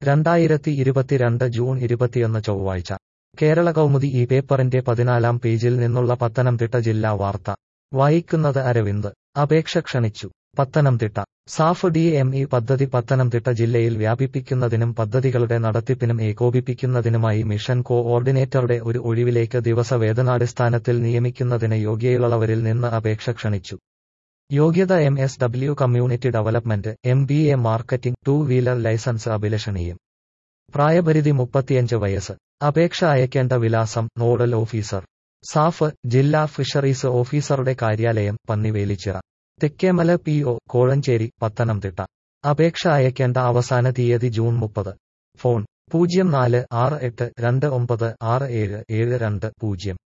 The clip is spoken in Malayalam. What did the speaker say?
രണ്ടായിരത്തി ഇരുപത്തിരണ്ട് ജൂൺ ഇരുപത്തിയൊന്ന് ചൊവ്വാഴ്ച കേരള കൗമുദി ഈ പേപ്പറിന്റെ പതിനാലാം പേജിൽ നിന്നുള്ള പത്തനംതിട്ട ജില്ലാ വാർത്ത വായിക്കുന്നത് അരവിന്ദ് അപേക്ഷ ക്ഷണിച്ചു Pathanamthitta SAF D M E പദ്ധതി പത്തനംതിട്ട ജില്ലയിൽ വ്യാപിപ്പിക്കുന്നതിനും പദ്ധതികളുടെ നടത്തിപ്പിനും ഏകോപിപ്പിക്കുന്നതിനുമായി മിഷൻ കോഓർഡിനേറ്ററുടെ ഒരു ഒഴിവിലേക്ക് ദിവസവേതനാടിസ്ഥാനത്തിൽ നിയമിക്കുന്നതിന് യോഗ്യതയുള്ളവരിൽ നിന്ന് അപേക്ഷ ക്ഷണിച്ചു യോഗ്യത M S W community development M B A marketing two wheeler licence അഭിലഷണീയം പ്രായപരിധി മുപ്പത്തിയഞ്ച് വയസ്സ് അപേക്ഷ അയക്കേണ്ട വിലാസം നോഡൽ ഓഫീസർ സാഫ് ജില്ലാ ഫിഷറീസ് ഓഫീസറുടെ കാര്യാലയം പന്നിവേലിച്ചിറ തെക്കേമല പി ഒ കോഴഞ്ചേരി പത്തനംതിട്ട അപേക്ഷ അയക്കേണ്ട അവസാന തീയതി ജൂൺ മുപ്പത് ഫോൺ പൂജ്യം നാല് ആറ് എട്ട് രണ്ട് ഒമ്പത് ആറ് ഏഴ് ഏഴ് രണ്ട് പൂജ്യം